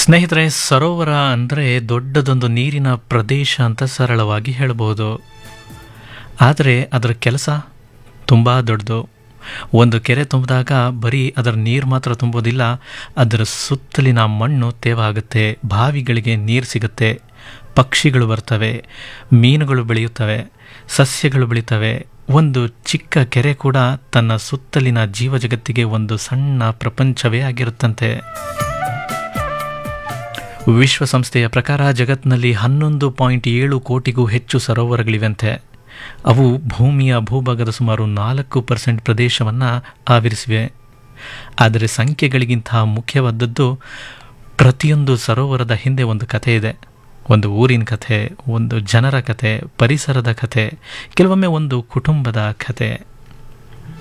ಸ್ನೇಹಿತರೆ ಸರೋವರ ಅಂದರೆ ದೊಡ್ಡದೊಂದು ನೀರಿನ ಪ್ರದೇಶ ಅಂತ ಸರಳವಾಗಿ ಹೇಳಬಹುದು ಆದರೆ ಅದರ ಕೆಲಸ ತುಂಬ ದೊಡ್ಡದು ಒಂದು ಕೆರೆ ತುಂಬಿದಾಗ ಬರೀ ಅದರ ನೀರು ಮಾತ್ರ ತುಂಬೋದಿಲ್ಲ ಅದರ ಸುತ್ತಲಿನ ಮಣ್ಣು ತೇವಾಗುತ್ತೆ ಬಾವಿಗಳಿಗೆ ನೀರು ಸಿಗುತ್ತೆ ಪಕ್ಷಿಗಳು ಬರ್ತವೆ ಮೀನುಗಳು ಬೆಳೆಯುತ್ತವೆ ಸಸ್ಯಗಳು ಬೆಳೀತವೆ ಒಂದು ಚಿಕ್ಕ ಕೆರೆ ಕೂಡ ತನ್ನ ಸುತ್ತಲಿನ ಜೀವ ಜಗತ್ತಿಗೆ ಒಂದು ಸಣ್ಣ ಪ್ರಪಂಚವೇ ಆಗಿರುತ್ತಂತೆ ವಿಶ್ವಸಂಸ್ಥೆಯ ಪ್ರಕಾರ ಜಗತ್ತಿನಲ್ಲಿ ಹನ್ನೊಂದು ಪಾಯಿಂಟ್ ಏಳು ಕೋಟಿಗೂ ಹೆಚ್ಚು ಸರೋವರಗಳಿವೆಂತೆ ಅವು ಭೂಮಿಯ ಭೂಭಾಗದ ಸುಮಾರು ನಾಲ್ಕು ಪರ್ಸೆಂಟ್ ಪ್ರದೇಶವನ್ನು ಆವರಿಸಿವೆ ಆದರೆ ಸಂಖ್ಯೆಗಳಿಗಿಂತ ಮುಖ್ಯವಾದದ್ದು ಪ್ರತಿಯೊಂದು ಸರೋವರದ ಹಿಂದೆ ಒಂದು ಕಥೆ ಇದೆ ಒಂದು ಊರಿನ ಕಥೆ ಒಂದು ಜನರ ಕಥೆ ಪರಿಸರದ ಕಥೆ ಕೆಲವೊಮ್ಮೆ ಒಂದು ಕುಟುಂಬದ ಕಥೆ